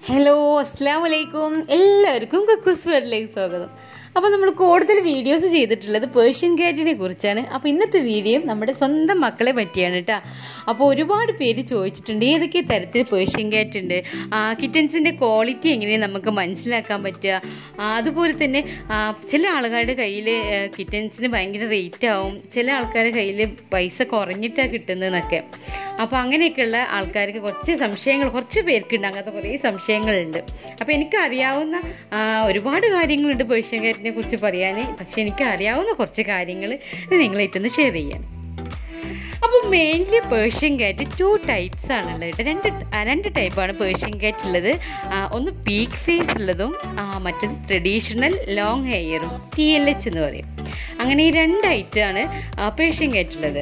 hello അസ്സാം വലൈക്കും എല്ലാവർക്കും കക്കൂസ് വേർഡിലേക്ക് സ്വാഗതം അപ്പോൾ നമ്മൾ കൂടുതൽ വീഡിയോസ് ചെയ്തിട്ടുള്ളത് പേർഷ്യൻ കാറ്റിനെ കുറിച്ചാണ് അപ്പോൾ ഇന്നത്തെ വീഡിയോ നമ്മുടെ സ്വന്തം മക്കളെ പറ്റിയാണ് കേട്ടോ അപ്പോൾ ഒരുപാട് പേര് ചോദിച്ചിട്ടുണ്ട് ഏതൊക്കെ തരത്തിൽ പേർഷ്യൻ കാറ്റ് ഉണ്ട് കിറ്റൻസിൻ്റെ ക്വാളിറ്റി എങ്ങനെ നമുക്ക് മനസ്സിലാക്കാൻ പറ്റുക ആ, അതുപോലെ തന്നെ ആ, ചില ആളുകളുടെ കയ്യിൽ കിറ്റൻസിന് ഭയങ്കര റേറ്റ് ആവും ചില ആൾക്കാരുടെ കയ്യിൽ പൈസ കുറഞ്ഞിട്ടാണ് കിട്ടുന്നതെന്നൊക്കെ അപ്പോൾ അങ്ങനെയൊക്കെയുള്ള ആൾക്കാർക്ക് കുറച്ച് സംശയങ്ങൾ കുറച്ച് പേർക്കുണ്ട് അങ്ങനത്തെ കുറേ സംശയങ്ങളുണ്ട് അപ്പോൾ എനിക്ക് അറിയാവുന്ന ആ, ഒരുപാട് കാര്യങ്ങളുണ്ട് പേർഷ്യൻ കാറ്റിനെ കുറിച്ച് പറയാൻ പക്ഷെ എനിക്ക് അറിയാവുന്ന കുറച്ച് കാര്യങ്ങൾ നിങ്ങളായിട്ടൊന്ന് ഷെയർ ചെയ്യാൻ അപ്പോൾ mainly Persian cat two types ആണുള്ളത് കേട്ടോ രണ്ട് ആ, രണ്ട് ടൈപ്പാണ് പേർഷ്യൻ കാറ്റ് ഉള്ളത് ആ, ഒന്ന് പീക്ക് ഫേസ് ഉള്ളതും ആ, മറ്റത് ട്രഡീഷണൽ ലോങ് ഹെയറും ടി എൽ എച്ച് എന്ന് പറയും അങ്ങനെ ഈ രണ്ട് ഐറ്റമാണ് പേർഷ്യൻ കാറ്റ് ഉള്ളത്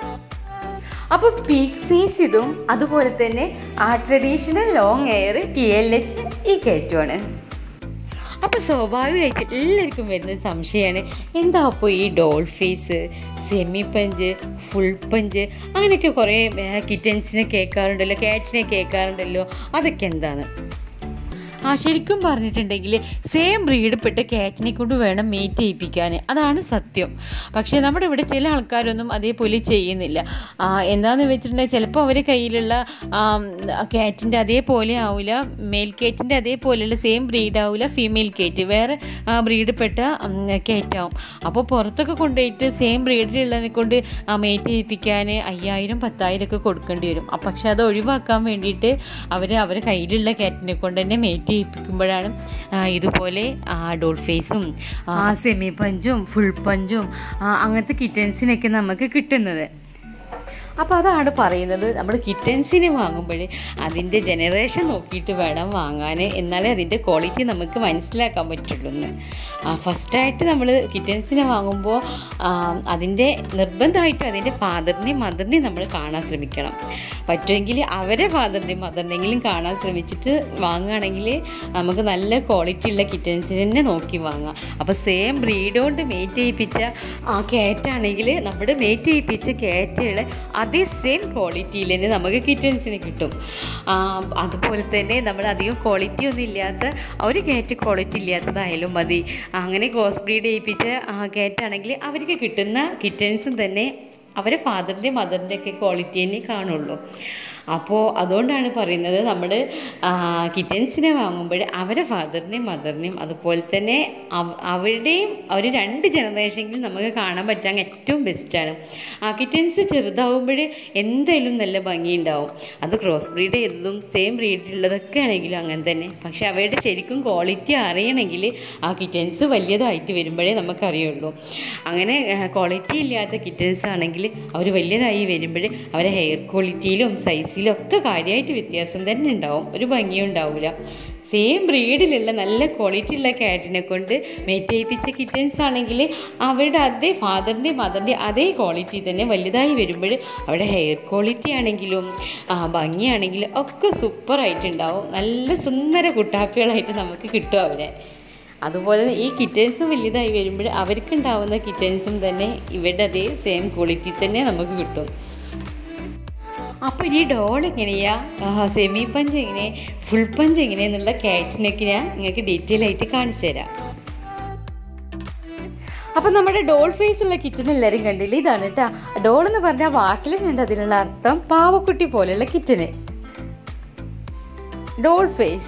അപ്പോൾ പീക്ക് ഫേസ് ഇതും അതുപോലെ തന്നെ ആ traditional long hair T L H ഈ കയറ്റുമാണ് അപ്പോൾ സ്വാഭാവികമായിട്ട് എല്ലാവർക്കും വരുന്ന സംശയമാണ് എന്താ അപ്പോൾ ഈ doll face semi punch full punch അങ്ങനെയൊക്കെ കുറേ കിറ്റൻസിനെ കേൾക്കാറുണ്ടല്ലോ കാറ്റ്സിനെ കേൾക്കാറുണ്ടല്ലോ അതൊക്കെ എന്താണ് ആ ശരിക്കും പറഞ്ഞിട്ടുണ്ടെങ്കിൽ സെയിം ബ്രീഡപ്പെട്ട കാറ്റിനെ കൊണ്ട് വേണം മേറ്റ് ചെയ്യിപ്പിക്കാൻ അതാണ് സത്യം പക്ഷേ നമ്മുടെ ഇവിടെ ചില ആൾക്കാരൊന്നും അതേപോലെ ചെയ്യുന്നില്ല ആ, എന്താന്ന് വെച്ചിട്ടുണ്ടെങ്കിൽ ചിലപ്പോൾ അവരെ കയ്യിലുള്ള കാറ്റിൻ്റെ അതേപോലെ ആവില്ല മെയിൽ കേറ്റിൻ്റെ അതേപോലെയുള്ള സെയിം ബ്രീഡ് ആവില്ല ഫീമെയിൽ കേറ്റ് വേറെ ബ്രീഡപ്പെട്ട കേറ്റാവും അപ്പോൾ പുറത്തൊക്കെ കൊണ്ടുപോയിട്ട് സെയിം ബ്രീഡിലുള്ളതിനെ കൊണ്ട് മേറ്റ് ചെയ്യിപ്പിക്കാൻ അയ്യായിരം പത്തായിരം ഒക്കെ കൊടുക്കേണ്ടി വരും അപ്പം പക്ഷെ അത് ഒഴിവാക്കാൻ വേണ്ടിയിട്ട് അവർ അവരെ കയ്യിലുള്ള കാറ്റിനെ കൊണ്ട് തന്നെ മേറ്റ് ചെയ്യിപ്പിക്കുമ്പോഴാണ് ആ, ഇതുപോലെ ഡോൾ ഫേസും സെമി പഞ്ചും ഫുൾ പഞ്ചും ആ, അങ്ങനത്തെ കിറ്റൻസിനൊക്കെ നമുക്ക് കിട്ടുന്നത് അപ്പോൾ അതാണ് പറയുന്നത് നമ്മൾ കിറ്റൻസിനെ വാങ്ങുമ്പോൾ അതിൻ്റെ ജനറേഷൻ നോക്കിയിട്ട് വേണം വാങ്ങാൻ എന്നാലേ അതിൻ്റെ ക്വാളിറ്റി നമുക്ക് മനസ്സിലാക്കാൻ പറ്റുള്ളൂ എന്ന് ഫസ്റ്റായിട്ട് നമ്മൾ കിറ്റൻസിനെ വാങ്ങുമ്പോൾ അതിൻ്റെ നിർബന്ധമായിട്ടും അതിൻ്റെ ഫാദറിനെയും മദറിനെയും നമ്മൾ കാണാൻ ശ്രമിക്കണം പറ്റുമെങ്കിൽ അവരെ ഫാദറിൻ്റെയും മദറിനെങ്കിലും കാണാൻ ശ്രമിച്ചിട്ട് വാങ്ങുകയാണെങ്കിൽ നമുക്ക് നല്ല ക്വാളിറ്റി ഉള്ള കിറ്റൻസിനെ തന്നെ നോക്കി വാങ്ങാം അപ്പോൾ സെയിം ബ്രീഡ് കൊണ്ട് മേറ്റ് ചെയ്യിപ്പിച്ച ആ കാറ്റാണെങ്കിൽ നമ്മുടെ മേറ്റ് ചെയ്യിപ്പിച്ച കാറ്റുകൾ അതേ സെയിം ക്വാളിറ്റിയിൽ തന്നെ നമുക്ക് കിറ്റൻസിന് കിട്ടും ആ, അതുപോലെ തന്നെ നമ്മൾ അധികം ക്വാളിറ്റി ഒന്നും ഇല്ലാത്ത ഒരു കാറ്റ് ക്വാളിറ്റി ഇല്ലാത്തതായാലും മതി അങ്ങനെ ക്രോസ് ബ്രീഡ് ചെയ്യിപ്പിച്ച കാറ്റാണെങ്കിൽ അവർക്ക് കിട്ടുന്ന കിറ്റൻസും തന്നെ അവരെ ഫാദറിൻ്റെ മദറിൻ്റെ ഒക്കെ ക്വാളിറ്റി തന്നെ കാണുള്ളൂ അപ്പോൾ അതുകൊണ്ടാണ് പറയുന്നത് നമ്മൾ കിറ്റൻസിനെ വാങ്ങുമ്പോൾ അവരെ ഫാദറിനെയും മദറിനെയും അതുപോലെ തന്നെ അവ- അവരുടെയും ഒരു രണ്ട് ജനറേഷനിലും നമുക്ക് കാണാൻ പറ്റാൻ ഏറ്റവും ബെസ്റ്റാണ് ആ കിറ്റൻസ് ചെറുതാവുമ്പോൾ എന്തായാലും നല്ല ഭംഗിയുണ്ടാവും അത് ക്രോസ് ബ്രീഡ് ചെയ്തതും സെയിം ബ്രീഡിലുള്ളതൊക്കെ ആണെങ്കിലും അങ്ങനെ തന്നെ പക്ഷെ അവരുടെ ശരിക്കും ക്വാളിറ്റി അറിയണമെങ്കിൽ ആ കിറ്റൻസ് വലിയതായിട്ട് വരുമ്പോഴേ നമുക്കറിയുള്ളൂ അങ്ങനെ ക്വാളിറ്റി ഇല്ലാത്ത കിറ്റൻസ് ആണെങ്കിൽ അവർ വലിയതായി വരുമ്പോൾ അവരെ ഹെയർ ക്വാളിറ്റിയിലും സൈസിലും ഒക്കെ കാര്യമായിട്ട് വ്യത്യാസം തന്നെ ഉണ്ടാവും ഒരു ഭംഗിയും ഉണ്ടാവില്ല സെയിം ബ്രീഡിലുള്ള നല്ല ക്വാളിറ്റി ഉള്ള കാറ്റിനെ കൊണ്ട് മേറ്റ് ചെയ്യിപ്പിച്ച കിറ്റൻസ് ആണെങ്കിൽ അവരുടെ അതേ ഫാദറിൻ്റെ മദറിൻ്റെ അതേ ക്വാളിറ്റി തന്നെ വലുതായി വരുമ്പോൾ അവരുടെ ഹെയർ ക്വാളിറ്റി ആണെങ്കിലും ആ, ഭംഗിയാണെങ്കിലും ഒക്കെ സൂപ്പറായിട്ടുണ്ടാവും നല്ല സുന്ദര കുട്ടാപ്പികളായിട്ട് നമുക്ക് കിട്ടും അവരെ അതുപോലെ തന്നെ ഈ കിറ്റൻസും വലുതായി വരുമ്പോൾ അവർക്കുണ്ടാവുന്ന കിറ്റൻസും തന്നെ ഇവരുടെ അതേ സെയിം ക്വാളിറ്റി തന്നെ നമുക്ക് കിട്ടും അപ്പോൾ ഈ ഡോൾ എങ്ങനെയാ സെമി പഞ്ച് എങ്ങനെ ഫുൾ പഞ്ച് എങ്ങനെയെന്നുള്ള കാറ്റിനൊക്കെ ഞാൻ നിങ്ങൾക്ക് ഡീറ്റെയിൽ ആയിട്ട് കാണിച്ചു തരാം അപ്പം നമ്മുടെ ഡോൾ ഫേസ് ഉള്ള കിറ്റൻ എല്ലാവരും കണ്ടില്ലേ ഇതാണ് കേട്ടോ ഡോൾ എന്ന് പറഞ്ഞാൽ വാക്കിൽ കണ്ട് അതിനുള്ള അർത്ഥം പാവക്കുട്ടി പോലെയുള്ള കിറ്റന് ഡോൾ ഫേസ്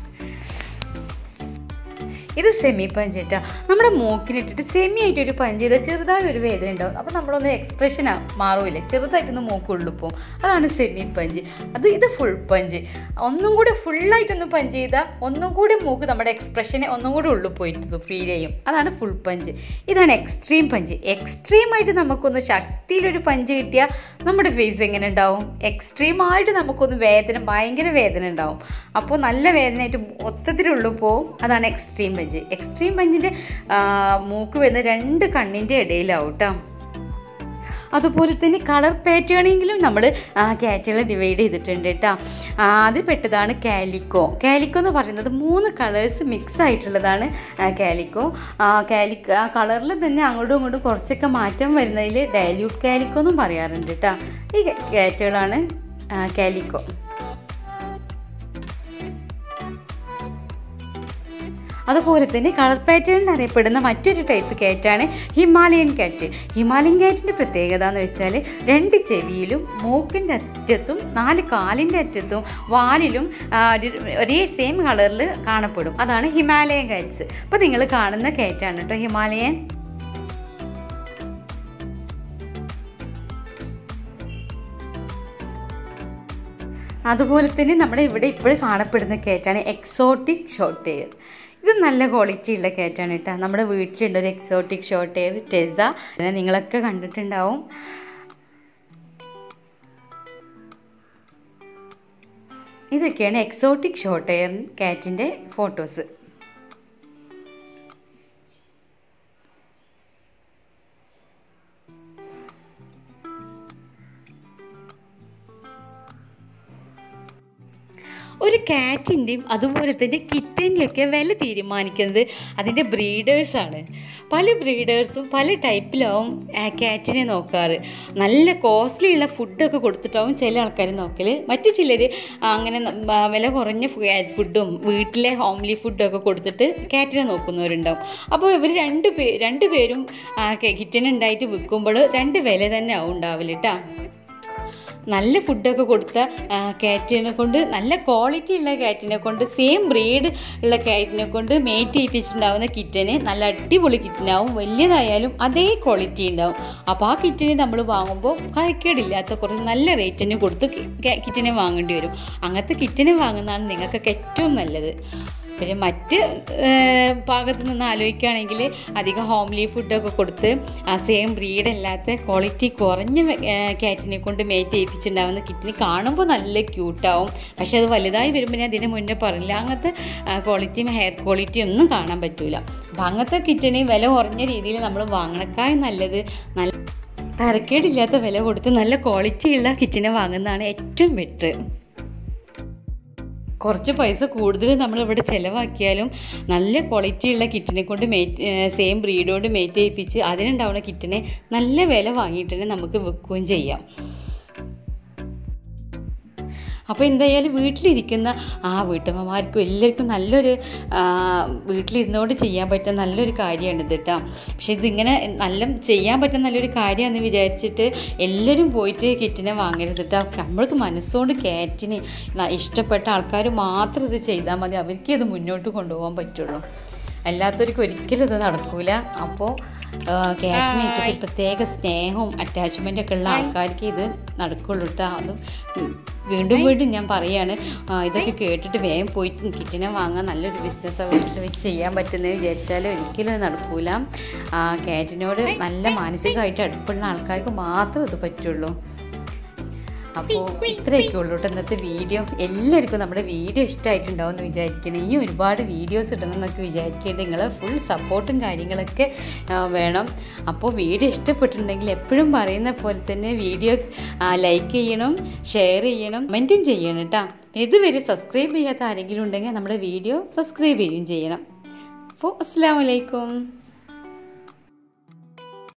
ഇത് സെമി പഞ്ച് കേട്ടോ നമ്മുടെ മൂക്കിനിട്ടിട്ട് സെമി ആയിട്ട് ഒരു പഞ്ച് ചെയ്താൽ ചെറുതായ ഒരു വേദന ഉണ്ടാവും അപ്പോൾ നമ്മളൊന്ന് എക്സ്പ്രഷൻ മാറൂലേ ചെറുതായിട്ടൊന്ന് മൂക്കുള്ളിൽ പോകും അതാണ് സെമി പഞ്ച് അത് ഇത് ഫുൾ പഞ്ച് ഒന്നും കൂടി ഫുള്ളായിട്ടൊന്ന് പഞ്ച് ചെയ്താൽ ഒന്നും കൂടി മൂക്ക് നമ്മുടെ എക്സ്പ്രഷനെ ഒന്നും കൂടി ഉള്ളിൽ പോയിട്ട് ഫീൽ ചെയ്യും അതാണ് ഫുൾ പഞ്ച് ഇതാണ് എക്സ്ട്രീം പഞ്ച് എക്സ്ട്രീം ആയിട്ട് നമുക്കൊന്ന് ശക്തിയിലൊരു പഞ്ച് കിട്ടിയാൽ നമ്മുടെ ഫേസ് എങ്ങനെ ഉണ്ടാവും എക്സ്ട്രീം ആയിട്ട് നമുക്കൊന്ന് വേദന ഭയങ്കര വേദന ഉണ്ടാവും അപ്പോൾ നല്ല വേദനയായിട്ട് മൊത്തത്തിലുള്ളിൽ പോവും അതാണ് എക്സ്ട്രീം പഞ്ച് എക്സ്ട്രീം പഞ്ചിൻ്റെ മൂക്ക് വരുന്ന രണ്ട് കണ്ണിൻ്റെ ഇടയിലാവും കേട്ടോ അതുപോലെ തന്നെ കളർ പാറ്റേണെങ്കിലും നമ്മൾ കാറ്റുകളെ ഡിവൈഡ് ചെയ്തിട്ടുണ്ട് കേട്ടോ അതിൽ പെട്ടതാണ് കാലിക്കോ കാലിക്കോ എന്ന് പറയുന്നത് മൂന്ന് കളേഴ്സ് മിക്സ് ആയിട്ടുള്ളതാണ് കാലിക്കോ കാലിക്കോ ആ കളറിൽ തന്നെ അങ്ങോട്ടും ഇങ്ങോട്ടും കുറച്ചൊക്കെ മാറ്റം വരുന്നതിൽ ഡയല്യൂട്ട് കാലിക്കോ എന്നും പറയാറുണ്ട് കേട്ടോ ഈ കാറ്റുകളാണ് കാലിക്കോ അതുപോലെ തന്നെ കളർ പാറ്റേണിൽ അറിയപ്പെടുന്ന മറ്റൊരു ടൈപ്പ് കാറ്റാണ് ഹിമാലയൻ കാറ്റ് ഹിമാലയൻ കാറ്റിൻ്റെ പ്രത്യേകത എന്ന് വെച്ചാൽ രണ്ട് ചെവിയിലും മൂക്കിൻ്റെ അറ്റത്തും നാല് കാലിൻ്റെ അറ്റത്തും വാലിലും ആ, ഒരു- ഒരേ സെയിം കളറിൽ കാണപ്പെടും അതാണ് ഹിമാലയൻ കാറ്റ്സ് അപ്പോൾ നിങ്ങൾ കാണുന്ന കാറ്റാണ് കേട്ടോ ഹിമാലയൻ അതുപോലെ തന്നെ നമ്മുടെ ഇവിടെ ഇപ്പോഴും കാണപ്പെടുന്ന കേറ്റാണ് എക്സോട്ടിക് ഷോർട്ട് എയർ ഇത് നല്ല ക്വാളിറ്റി ഉള്ള കേറ്റാണ് കേട്ടോ നമ്മുടെ വീട്ടിലുണ്ട് ഒരു എക്സോട്ടിക് ഷോർട്ട് എയർ ടെസ അതിനെ നിങ്ങളൊക്കെ കണ്ടിട്ടുണ്ടാവും ഇതൊക്കെയാണ് എക്സോട്ടിക് ഷോർട്ട് എയർ കാറ്റിൻ്റെ ഫോട്ടോസ് ഒരു കാറ്റിൻ്റെയും അതുപോലെ തന്നെ കിറ്റൻ്റെയൊക്കെ വില തീരുമാനിക്കുന്നത് അതിൻ്റെ ബ്രീഡേഴ്സാണ് പല ബ്രീഡേഴ്സും പല ടൈപ്പിലാവും കാറ്റിനെ നോക്കാറ് നല്ല കോസ്റ്റ്ലി ഉള്ള ഫുഡൊക്കെ കൊടുത്തിട്ടാവും ചില ആൾക്കാർ നോക്കൽ മറ്റു ചിലർ അങ്ങനെ ന- ആ, വില കുറഞ്ഞ ഫുഡും വീട്ടിലെ ഹോംലി ഫുഡൊക്കെ കൊടുത്തിട്ട് കാറ്റിനെ നോക്കുന്നവരുണ്ടാവും അപ്പോൾ ഇവർ രണ്ട് പേ രണ്ട് പേരും കിറ്റനുണ്ടായിട്ട് വിൽക്കുമ്പോൾ രണ്ട് വില തന്നെ ആവും ഉണ്ടാവില്ല കേട്ടോ നല്ല ഫുഡൊക്കെ കൊടുത്ത ആ, കാറ്റിനെ കൊണ്ട് നല്ല ക്വാളിറ്റി ഉള്ള കാറ്റിനെ കൊണ്ട് സെയിം ബ്രീഡ് ഉള്ള കാറ്റിനെ കൊണ്ട് മേറ്റ് ചെയ്യിപ്പിച്ചിട്ടുണ്ടാവുന്ന കിറ്റന് നല്ല അടിപൊളി കിറ്റനാവും വലിയതായാലും അതേ ക്വാളിറ്റി ഉണ്ടാവും അപ്പോൾ ആ കിറ്റിനെ നമ്മൾ വാങ്ങുമ്പോൾ കൈക്കേടില്ലാത്ത കുറച്ച് നല്ല റേറ്റിന് കൊടുത്ത് കി- കിറ്റിനെ വാങ്ങേണ്ടി വരും അങ്ങനത്തെ കിറ്റിനെ വാങ്ങുന്നതാണ് നിങ്ങൾക്കൊക്കെ ഏറ്റവും നല്ലത് പിന്നെ മറ്റ് ഏർ, ഭാഗത്ത് നിന്ന് ആലോചിക്കുകയാണെങ്കിൽ അധികം ഹോംലി ഫുഡൊക്കെ കൊടുത്ത് ആ സെയിം ബ്രീഡ് അല്ലാത്ത ക്വാളിറ്റി കുറഞ്ഞ കാറ്റിനെ കൊണ്ട് മേറ്റ് ചെയ്യിപ്പിച്ചിട്ടുണ്ടാവുന്ന കിറ്റിന് കാണുമ്പോൾ നല്ല ക്യൂട്ടാവും പക്ഷെ അത് വലുതായി വരുമ്പോൾ ഞാൻ ഇതിന് മുന്നേ പറഞ്ഞില്ല അങ്ങനത്തെ ക്വാളിറ്റിയും ഹെയർ ക്വാളിറ്റിയും ഒന്നും കാണാൻ പറ്റൂല അപ്പം അങ്ങനത്തെ കിറ്റിന് വില കുറഞ്ഞ രീതിയിൽ നമ്മൾ വാങ്ങണക്കായി നല്ലത് നല്ല തരക്കേടില്ലാത്ത വില കൊടുത്ത് നല്ല ക്വാളിറ്റിയുള്ള കിറ്റിനെ വാങ്ങുന്നതാണ് ഏറ്റവും ബെറ്റർ കുറച്ച് പൈസ കൂടുതൽ നമ്മളിവിടെ ചിലവാക്കിയാലും നല്ല ക്വാളിറ്റി ഉള്ള കിറ്റിനെ കൊണ്ട് മേറ്റ് സെയിം ബ്രീഡോട് മേറ്റ് ചെയ്യിപ്പിച്ച് അതിനുണ്ടാവുന്ന കിറ്റിനെ നല്ല വില വാങ്ങിയിട്ട് തന്നെ നമുക്ക് വിൽക്കുകയും ചെയ്യാം അപ്പോൾ എന്തായാലും വീട്ടിലിരിക്കുന്ന ആ വീട്ടമ്മമാർക്കും എല്ലാവർക്കും നല്ലൊരു ആ, വീട്ടിലിരുന്നുകൊണ്ട് ചെയ്യാൻ പറ്റുന്ന നല്ലൊരു കാര്യമാണ് ഇത് കേട്ടോ പക്ഷെ ഇതിങ്ങനെ നല്ല ചെയ്യാൻ പറ്റുന്ന നല്ലൊരു കാര്യമാണെന്ന് വിചാരിച്ചിട്ട് എല്ലാവരും പോയിട്ട് കിറ്റിനെ വാങ്ങരുത് കേട്ടോ നമ്മൾക്ക് മനസ്സുകൊണ്ട് കാറ്റിന് ന- ഇഷ്ടപ്പെട്ട ആൾക്കാർ മാത്രം ഇത് ചെയ്താൽ മതി അവർക്ക് ഇത് മുന്നോട്ട് കൊണ്ടുപോകാൻ പറ്റുള്ളൂ അല്ലാത്തവർക്ക് ഒരിക്കലും ഇത് നടക്കൂല അപ്പോൾ കാറ്റിന് ഇട്ടിട്ട് പ്രത്യേക സ്നേഹവും അറ്റാച്ച്മെൻ്റ് ഒക്കെ ഉള്ള ആൾക്കാർക്ക് ഇത് നടക്കുള്ളൂ കേട്ടോ അത് വീണ്ടും വീണ്ടും ഞാൻ പറയാണ് ആ, ഇതൊക്കെ കേട്ടിട്ട് വേഗം പോയിട്ട് കിറ്റിനെ വാങ്ങാൻ നല്ലൊരു ബിസിനസ് വീട്ടിൽ വെച്ച് ചെയ്യാൻ പറ്റുന്നത് വിചാരിച്ചാൽ ഒരിക്കലും അത് നടക്കൂല ആ, കാറ്റിനോട് നല്ല മാനസികമായിട്ട് അടുപ്പുള്ള ആൾക്കാർക്ക് മാത്രം ഇത് പറ്റുള്ളൂ അപ്പോൾ ഇത്രയൊക്കെ ഉള്ളൂ കേട്ടോ ഇന്നത്തെ വീഡിയോ എല്ലാവർക്കും നമ്മുടെ വീഡിയോ ഇഷ്ടമായിട്ടുണ്ടാവും എന്ന് വിചാരിക്കണം ഇനി ഒരുപാട് വീഡിയോസ് ഇടണം എന്നൊക്കെ വിചാരിക്കേണ്ടത് നിങ്ങൾ ഫുൾ സപ്പോർട്ടും കാര്യങ്ങളൊക്കെ ആ, വേണം അപ്പോൾ വീഡിയോ ഇഷ്ടപ്പെട്ടിട്ടുണ്ടെങ്കിൽ എപ്പോഴും പറയുന്ന പോലെ തന്നെ വീഡിയോ ലൈക്ക് ചെയ്യണം ഷെയർ ചെയ്യണം കമൻറ്റും ചെയ്യണം കേട്ടോ ഇതുവരെ സബ്സ്ക്രൈബ് ചെയ്യാത്ത ആരെങ്കിലും ഉണ്ടെങ്കിൽ നമ്മുടെ വീഡിയോ സബ്സ്ക്രൈബ് ചെയ്യുകയും ചെയ്യണം അപ്പോൾ അസ്സാം വലൈക്കും